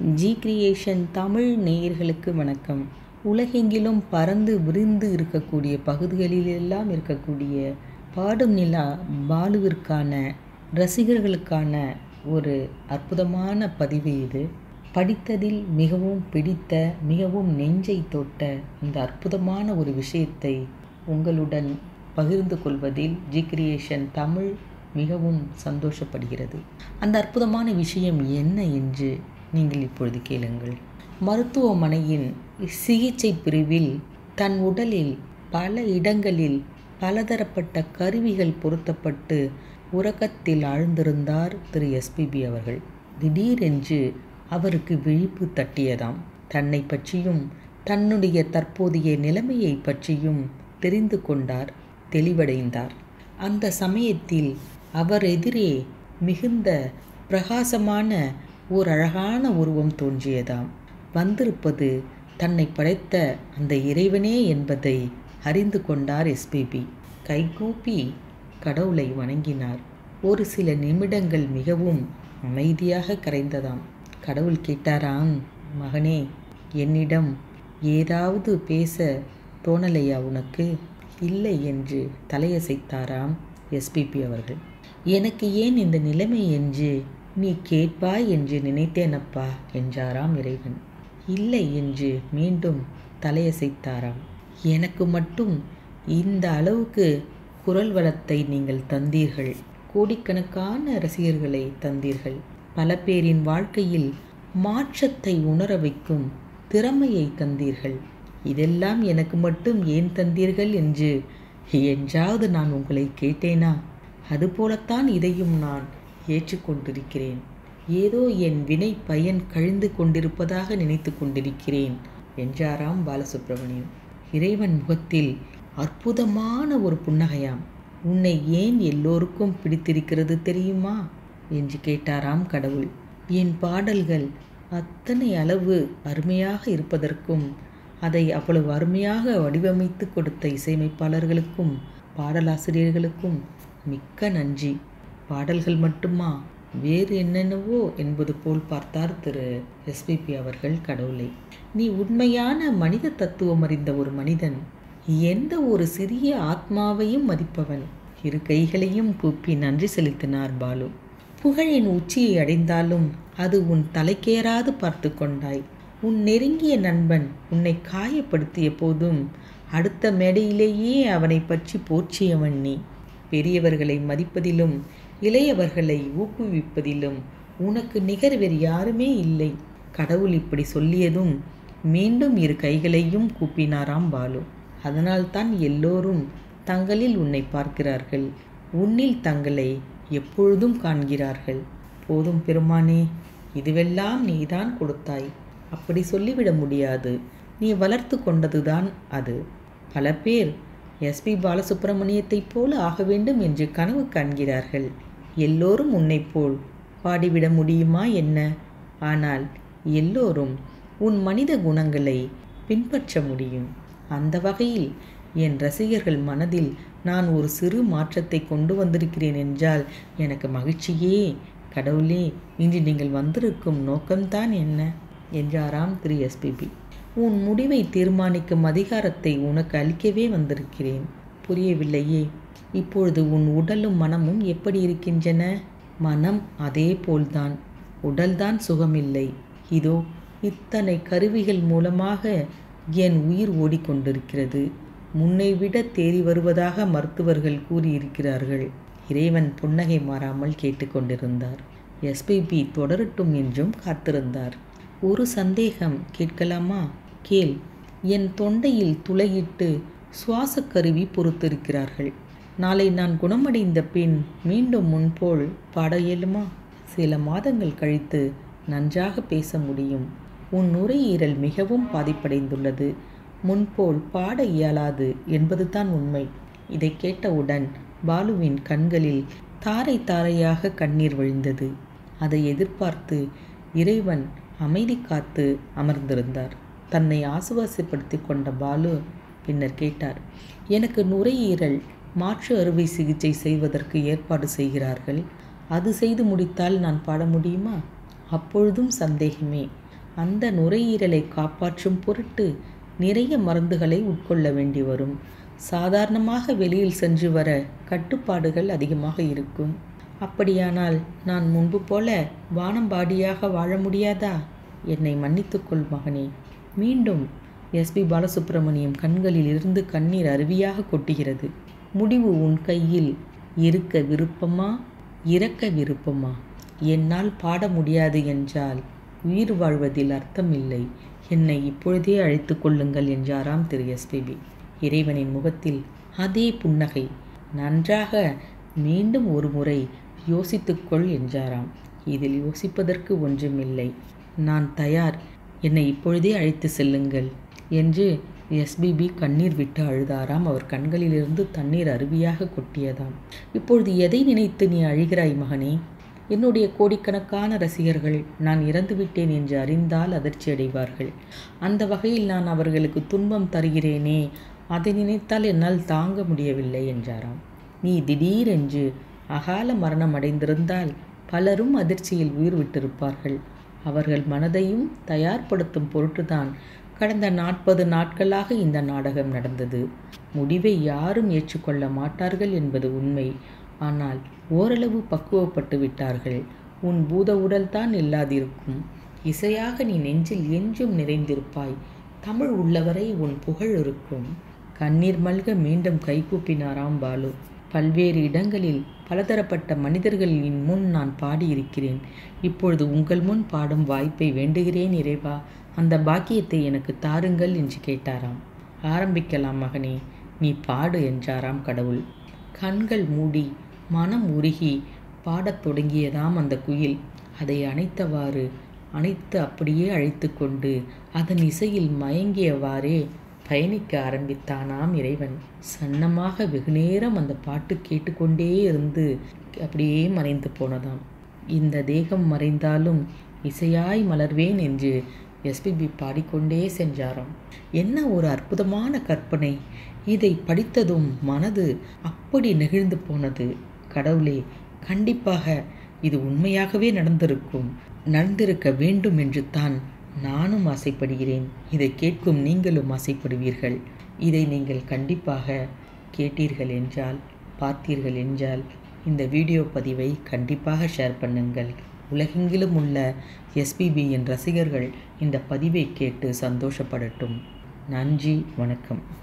G creation Tamil நேயர்களுக்கு வணக்கம் உலகெங்கிலும் பறந்து விரிந்து இருக்கக்கூடிய பகுதிகளிலெல்லாம் இருக்கக்கூடிய பாடும் நிலா பாலுவிற்கான ரசிகர்களுக்கான ஒரு அற்புதமான பதிவு இது படித்ததில் மிகவும் பிடித்த மிகவும் நெஞ்சை தொட்ட இந்த அற்புதமான ஒரு விஷயத்தை உங்களுடன் பகிர்ந்து கொள்வதில் ஜி கிரியேஷன் தமிழ் மிகவும் சந்தோஷப்படுகிறது அந்த அற்புதமான விஷயம் என்ன என்று நீங்கள் இப்பொழுது கேளுங்கள் மருத்துவமனையின் சிகிச்சை பிரிவில் தன் உடலில் பல இடங்களில் பலதரப்பட்ட கருவிகள் பொருத்தப்பட்டு உறக்கத்தில் ஆழ்ந்திருந்தார் திரு எஸ்பிபி அவர்கள் திடீரென்று அவருக்கு விழிப்பு தட்டியதாம் தன்னை பற்றியும் தன்னுடைய தற்போதைய நிலைமையை பற்றியும் தெரிந்து கொண்டார் தெளிவடைந்தார் அந்த சமயத்தில் அவர் எதிரே மிகுந்த பிரகாசமான ஓர் அழகான உருவம் தோன்றியதாம் வந்திருப்பது தன்னை படைத்த அந்த இறைவனே என்பதை அறிந்து கொண்டார் எஸ்பிபி கைகூப்பி கடவுளை வணங்கினார் ஒரு சில நிமிடங்கள் மிகவும் அமைதியாக கரைந்ததாம் கடவுள் கேட்டாராம் மகனே என்னிடம் ஏதாவது பேச தோணலையா உனக்கு இல்லை என்று தலையசைத்தாராம் எஸ்பிபி அவர்கள் எனக்கு ஏன் இந்த நிலைமை என்று நீ கேட்பாய் என்று நினைத்தேனப்பா என்றாராம் இறைவன் இல்லை என்று மீண்டும் தலையசைத்தாராம் எனக்கு மட்டும் இந்த அளவுக்கு குரல் வளத்தை நீங்கள் தந்தீர்கள் கோடிக்கணக்கான ரசிகர்களை தந்தீர்கள் பல பேரின் வாழ்க்கையில் மாற்றத்தை உணர வைக்கும் திறமையை தந்தீர்கள் இதெல்லாம் எனக்கு மட்டும் ஏன் தந்தீர்கள் என்று என்றாவது நான் உங்களை கேட்டேனா அதுபோலத்தான் இதையும் நான் ஏற்றுக்கொண்டிருக்கிறேன் ஏதோ என் வினை பயன் கழிந்து கொண்டிருப்பதாக நினைத்து கொண்டிருக்கிறேன் என்றாராம் பாலசுப்ரமணியம் இறைவன் முகத்தில் அற்புதமான ஒரு புன்னகையாம் உன்னை ஏன் எல்லோருக்கும் பிடித்திருக்கிறது தெரியுமா என்று கேட்டாராம் கடவுள் என் பாடல்கள் அத்தனை அளவு அருமையாக இருப்பதற்கும் அதை அவ்வளவு அருமையாக வடிவமைத்து கொடுத்த இசையமைப்பாளர்களுக்கும் பாடலாசிரியர்களுக்கும் மிக்க நன்றி பாடல்கள் மட்டுமா வேறு என்னென்னவோ என்பது போல் பார்த்தார் திரு எஸ்பிபி அவர்கள் கடவுளை நீ உண்மையான மனித தத்துவம் அறிந்த ஒரு மனிதன் எந்த ஒரு சிறிய ஆத்மாவையும் மதிப்பவன் இரு கைகளையும் கூப்பி நன்றி செலுத்தினார் பாலு புகழின் உச்சியை அடைந்தாலும் அது உன் தலைக்கேறாது பார்த்து கொண்டாய் உன் நெருங்கிய நண்பன் உன்னை காயப்படுத்திய போதும் அடுத்த மேடையிலேயே அவனை பற்றி போற்றியவன் நீ பெரியவர்களை மதிப்பதிலும் இளையவர்களை ஊக்குவிப்பதிலும் உனக்கு நிகர் வேறு யாருமே இல்லை கடவுள் இப்படி சொல்லியதும் மீண்டும் இரு கைகளையும் கூப்பினாராம் பாலு அதனால்தான் எல்லோரும் தங்களில் உன்னை பார்க்கிறார்கள் உன்னில் தங்களை எப்பொழுதும் காண்கிறார்கள் போதும் பெருமானே இதுவெல்லாம் நீதான் கொடுத்தாய் அப்படி சொல்லிவிட முடியாது நீ வளர்த்து கொண்டதுதான் அது பல பேர் எஸ்பி பாலசுப்பிரமணியத்தைப் போல ஆக வேண்டும் என்று கனவு காண்கிறார்கள் எல்லோரும் உன்னைப் போல் பாடிவிட முடியுமா என்ன ஆனால் எல்லோரும் உன் மனித குணங்களை பின்பற்ற முடியும் அந்த வகையில் என் ரசிகர்கள் மனதில் நான் ஒரு சிறு மாற்றத்தை கொண்டு வந்திருக்கிறேன் என்றால் எனக்கு மகிழ்ச்சியே கடவுளே இன்று நீங்கள் வந்திருக்கும் நோக்கம்தான் என்ன என்றாராம் திரு எஸ்பிபி உன் முடிவை தீர்மானிக்கும் அதிகாரத்தை உனக்கு அளிக்கவே வந்திருக்கிறேன் புரியவில்லையே இப்பொழுது உன் உடலும் மனமும் எப்படி இருக்கின்றன மனம் அதே போல்தான் உடல்தான் சுகமில்லை இதோ இத்தனை கருவிகள் மூலமாக என் உயிர் ஓடிக்கொண்டிருக்கிறது முன்னை விட தேறி வருவதாக மருத்துவர்கள் கூறியிருக்கிறார்கள் இறைவன் புன்னகை மாறாமல் கேட்டுக்கொண்டிருந்தார் எஸ்பிபி தொடரட்டும் என்றும் காத்திருந்தார் ஒரு சந்தேகம் கேட்கலாமா கேள் என் தொண்டையில் துளையிட்டு சுவாச கருவி பொறுத்திருக்கிறார்கள் நாளை நான் குணமடைந்த பின் மீண்டும் முன்போல் பாட இயலுமா சில மாதங்கள் கழித்து நன்றாக பேச முடியும் உன் நுரையீரல் மிகவும் பாதிப்படைந்துள்ளது முன்போல் பாட இயலாது என்பதுதான் உண்மை இதை கேட்டவுடன் பாலுவின் கண்களில் தாரை தாரையாக கண்ணீர் வழிந்தது அதை எதிர்பார்த்து இறைவன் அமைதி காத்து அமர்ந்திருந்தார் தன்னை ஆசுவாசப்படுத்தி கொண்ட பாலு பின்னர் கேட்டார் எனக்கு நுரையீரல் மாற்று அறுவை சிகிச்சை செய்வதற்கு ஏற்பாடு செய்கிறார்கள் அது செய்து முடித்தால் நான் பாட முடியுமா அப்பொழுதும் சந்தேகமே அந்த நுரையீரலை காப்பாற்றும் பொருட்டு நிறைய மருந்துகளை உட்கொள்ள வேண்டி வரும் சாதாரணமாக வெளியில் சென்று வர கட்டுப்பாடுகள் அதிகமாக இருக்கும் அப்படியானால் நான் முன்பு போல வானம்பாடியாக வாழ முடியாதா என்னை மன்னித்துக்கொள் மகனே மீண்டும் எஸ்பி பாலசுப்ரமணியம் கண்களில் இருந்து கண்ணீர் அருவியாக கொட்டுகிறது முடிவு உன் கையில் இருக்க விருப்பமா இறக்க விருப்பமா என்னால் பாட முடியாது என்றால் உயிர் வாழ்வதில் அர்த்தமில்லை என்னை இப்பொழுதே அழைத்து கொள்ளுங்கள் என்றாராம் திரு எஸ்பிபி இறைவனின் முகத்தில் அதே புன்னகை நன்றாக மீண்டும் ஒரு முறை யோசித்துக்கொள் என்றாராம் இதில் யோசிப்பதற்கு ஒன்றுமில்லை நான் தயார் என்னை இப்பொழுதே அழைத்து செல்லுங்கள் என்று எஸ்பிபி கண்ணீர் விட்டு அழுதாராம் அவர் கண்களிலிருந்து தண்ணீர் அருவியாக கொட்டியதாம் இப்பொழுது எதை நினைத்து நீ அழுகிறாய் மகனே என்னுடைய கோடிக்கணக்கான ரசிகர்கள் நான் இறந்துவிட்டேன் என்று அறிந்தால் அதிர்ச்சி அடைவார்கள் அந்த வகையில் நான் அவர்களுக்கு துன்பம் தருகிறேனே அதை நினைத்தால் என்னால் தாங்க முடியவில்லை என்றாராம் நீ திடீரென்று அகால மரணம் அடைந்திருந்தால் பலரும் அதிர்ச்சியில் உயிர் விட்டிருப்பார்கள் அவர்கள் மனதையும் தயார்படுத்தும் பொருட்டுதான் கடந்த நாற்பது நாட்களாக இந்த நாடகம் நடந்தது முடிவை யாரும் ஏற்றுக்கொள்ள மாட்டார்கள் என்பது உண்மை ஆனால் ஓரளவு பக்குவப்பட்டு விட்டார்கள் உன் பூத உடல்தான் இல்லாதிருக்கும் இசையாக நீ நெஞ்சில் என்றும் நிறைந்திருப்பாய் தமிழ் உள்ளவரை உன் புகழ் இருக்கும் கண்ணீர் மல்க மீண்டும் கைகூப்பினாராம் பாலு பல்வேறு இடங்களில் பலதரப்பட்ட மனிதர்களின் முன் நான் பாடியிருக்கிறேன் இப்பொழுது உங்கள் முன் பாடும் வாய்ப்பை வேண்டுகிறேன் இறைவா அந்த பாக்கியத்தை எனக்கு தாருங்கள் என்று கேட்டாராம் ஆரம்பிக்கலாம் மகனே நீ பாடு என்றாராம் கடவுள் கண்கள் மூடி மனம் உருகி பாடத் தொடங்கியதாம் அந்த குயில் அதை அணைத்தவாறு அணைத்து அப்படியே அழைத்து கொண்டு அதன் இசையில் மயங்கியவாறே பயணிக்க ஆரம்பித்தானாம் இறைவன் சன்னமாக வெகுநேரம் அந்த பாட்டு கேட்டுக்கொண்டே இருந்து அப்படியே மறைந்து போனதாம் இந்த தேகம் மறைந்தாலும் இசையாய் மலர்வேன் என்று எஸ்பிபி பாடிக்கொண்டே சென்றாராம் என்ன ஒரு அற்புதமான கற்பனை இதை படித்ததும் மனது அப்படி நெகிழ்ந்து போனது கடவுளே கண்டிப்பாக இது உண்மையாகவே நடந்திருக்கும் நடந்திருக்க வேண்டும் என்று தான் நானும் ஆசைப்படுகிறேன் இதை கேட்கும் நீங்களும் ஆசைப்படுவீர்கள் இதை நீங்கள் கண்டிப்பாக கேட்டீர்கள் என்றால் பார்த்தீர்கள் என்றால் இந்த வீடியோ பதிவை கண்டிப்பாக ஷேர் பண்ணுங்கள் உலகெங்கிலும் உள்ள எஸ்பிபியின் ரசிகர்கள் இந்த பதிவை கேட்டு சந்தோஷப்படட்டும் நன்றி வணக்கம்